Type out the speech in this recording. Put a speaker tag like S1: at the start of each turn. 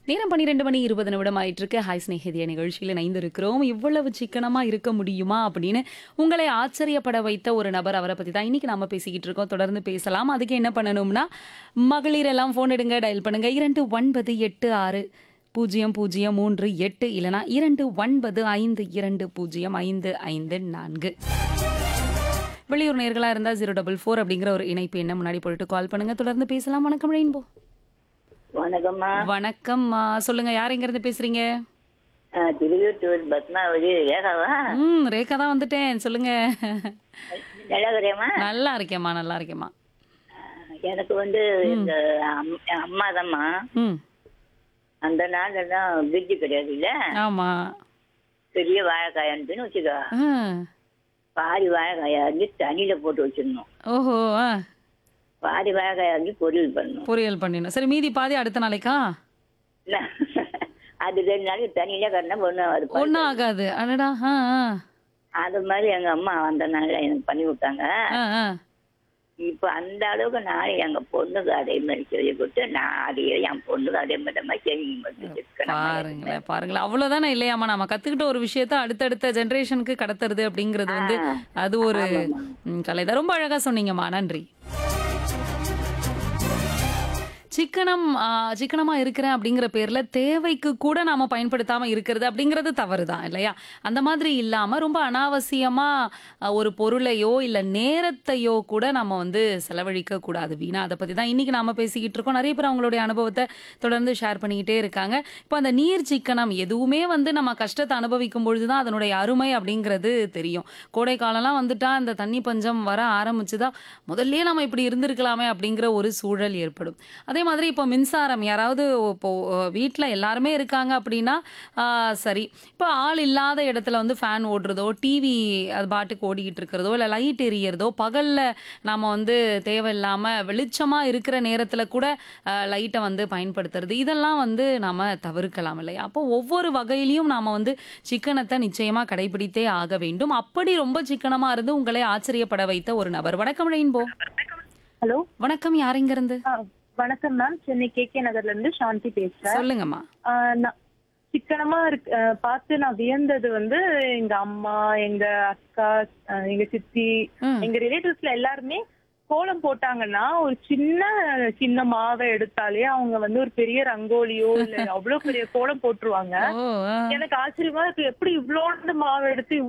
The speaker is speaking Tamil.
S1: நேரம் பன்னிரெண்டு மணி இருபது நிமிடம் ஆயிட்டு இருக்கு ஹாய் ஸ்நேகிதிய நிகழ்ச்சியில் இணைந்திருக்கிறோம் இவ்வளவு சிக்கனமா இருக்க முடியுமா அப்படின்னு உங்களை ஆச்சரியப்பட வைத்த ஒரு நபர் அவரை பத்தி தான் இன்னைக்கு நாம பேசிக்கிட்டு இருக்கோம் தொடர்ந்து பேசலாம் அதுக்கு என்ன பண்ணணும்னா மகளிர் எல்லாம் ஃபோன் எடுங்க டயல் பண்ணுங்க இரண்டு ஒன்பது எட்டு ஆறு பூஜ்ஜியம் பூஜ்ஜியம் மூன்று எட்டு இல்லனா இரண்டு ஒன்பது ஐந்து இரண்டு பூஜ்ஜியம் ஐந்து ஐந்து நான்கு வெளியூர் நேர்களா இருந்தா ஜீரோ டபுள் ஃபோர் அப்படிங்கிற ஒரு இணைப்பு என்ன முன்னாடி போட்டுட்டு கால் பண்ணுங்க தொடர்ந்து பேசலாம் வணக்கம் ரெயின்போ
S2: வணக்கம்மா
S1: வணக்கம் ஆ, சொல்லுங்க யார் எங்க இருந்து பேசுறீங்க
S2: ஆ, திருவிழத்தூர் பத்மாவதி ரேகாவா
S1: ம் ரேகா தான் வந்துட்டேன் சொல்லுங்க
S2: நல்லா இருக்கிறேம்மா
S1: நல்லா இருக்கேம்மா நல்லா இருக்கேம்மா
S2: எனக்கு வந்து இந்த அம்- அம்மா தான்மா
S1: ம்
S2: அந்த நாள்ல தான் பிரிட்ஜு கிடையாது இல்ல
S1: ஆமா
S2: பெரிய வாழைக்காய் அனுப்பின்னு வச்சுக்கோ
S1: ஆ.
S2: பாதி வாழைக்காயை அரிஞ்சு தண்ணியில போட்டு வச்சிடணும்
S1: ஓஹோ ஆ
S2: பாதி வாழைக்காயை அரிஞ்சு பொரியல் பண்ணணும்
S1: பொரியல் பண்ணிடணும் சரி மீதி பாதி அடுத்த நாளைக்கா
S2: இல்ல, அது ரெண்டு நாளைக்கு தண்ணியில கட்டினா பொண்ணு அது ப-
S1: ஒன்றும் ஆகாது அடடா ஆ ஆ
S2: அது மாதிரி எங்க அம்மா அந்த நாள்ல எனக்கு பண்ணி விட்டாங்க
S1: ஆ ஆ
S2: இப்ப அந்த அளவுக்கு நான் எங்க பொண்ணுக்கு அதே மாதிரி சொல்லி கொடுத்து நான் அதையே என் பொண்ணுக்கு அதே மாதிரி மாதிரி செய்ய மட்டும்
S1: பாருங்களேன் பாருங்களேன் அவ்வளவுதானே இல்லையாம்மா நம்ம கத்துக்கிட்ட ஒரு விஷயத்த அடுத்தடுத்த ஜெனரேஷனுக்கு கடத்துறது அப்படிங்கிறது வந்து அது ஒரு ம், கலைதான் ரொம்ப அழகா சொன்னீங்கம்மா நன்றி சிக்கனம் ஆ, சிக்கனமா இருக்கிறேன் அப்படிங்கிற பேர்ல தேவைக்கு கூட நாம பயன்படுத்தாம இருக்கிறது அப்படிங்கிறது தவறு தான் இல்லையா அந்த மாதிரி இல்லாம ரொம்ப அனாவசியமா ஆ, ஒரு பொருளையோ இல்ல நேரத்தையோ கூட நம்ம வந்து செலவழிக்க கூடாது வீணா அதை பத்தி தான் இன்னைக்கு நாம பேசிக்கிட்டு இருக்கோம் நிறைய பேர் அவங்களுடைய அனுபவத்தை தொடர்ந்து ஷேர் பண்ணிக்கிட்டே இருக்காங்க இப்போ அந்த நீர் சிக்கனம் எதுவுமே வந்து நம்ம கஷ்டத்தை அனுபவிக்கும் பொழுதுதான் அதனுடைய அருமை அப்படிங்கிறது தெரியும் கோடை காலம்லாம் வந்துட்டா இந்த தண்ணி பஞ்சம் வர ஆரம்பிச்சுதா முதல்லயே நம்ம இப்படி இருந்திருக்கலாமே அப்படிங்கிற ஒரு சூழல் ஏற்படும் அதே மாதிரி இப்போ மின்சாரம் யாராவது இப்போ வீட்டில் எல்லாருமே இருக்காங்க அப்படின்னா ஆஹ், சரி இப்போ ஆள் இல்லாத இடத்துல வந்து ஃபேன் ஓடுறதோ டிவி அது பாட்டுக்கு ஓடிக்கிட்டு இருக்கிறதோ இல்லை லைட் எரியறதோ பகலில் நாம வந்து தேவையில்லாமல் வெளிச்சமாக இருக்கிற நேரத்தில் கூட லைட்டை வந்து பயன்படுத்துறது இதெல்லாம் வந்து நாம தவிர்க்கலாம் இல்லையா அப்போ ஒவ்வொரு வகையிலையும் நாம வந்து சிக்கனத்தை நிச்சயமா கடைபிடித்தே ஆக வேண்டும் அப்படி ரொம்ப சிக்கனமா இருந்து உங்களை ஆச்சரியப்பட வைத்த ஒரு நபர் வணக்கம் ரெயின்போ
S3: ஹலோ
S1: வணக்கம் யார் இங்க இருந்து
S3: ஆ, வணக்கம் மேம் சென்னை கே கே நகர்ல இருந்து சாந்தி பேசுறேன்
S1: சொல்லுங்கம்மா
S3: ஆ, நான் சிக்கனமா இருக்கு ஆ, பார்த்து நான் வியந்தது வந்து எங்க அம்மா எங்க அக்கா ஆ, எங்க சித்தி
S1: ம்.
S3: எங்க ரிலேட்டிவ்ஸ்ல எல்லாருமே கோலம் போட்டாங்கன்னா ஒரு சின்ன சின்ன மாவை எடுத்தாலே அவங்க வந்து ஒரு பெரிய ரங்கோலியோ இல்ல அவ்வளவு பெரிய கோலம் போட்டுருவாங்க
S1: ஓ ஆ.
S3: எனக்கு ஆச்சரியமா இருக்கு எப்படி இவ்வளோண்டு மாவு எடுத்து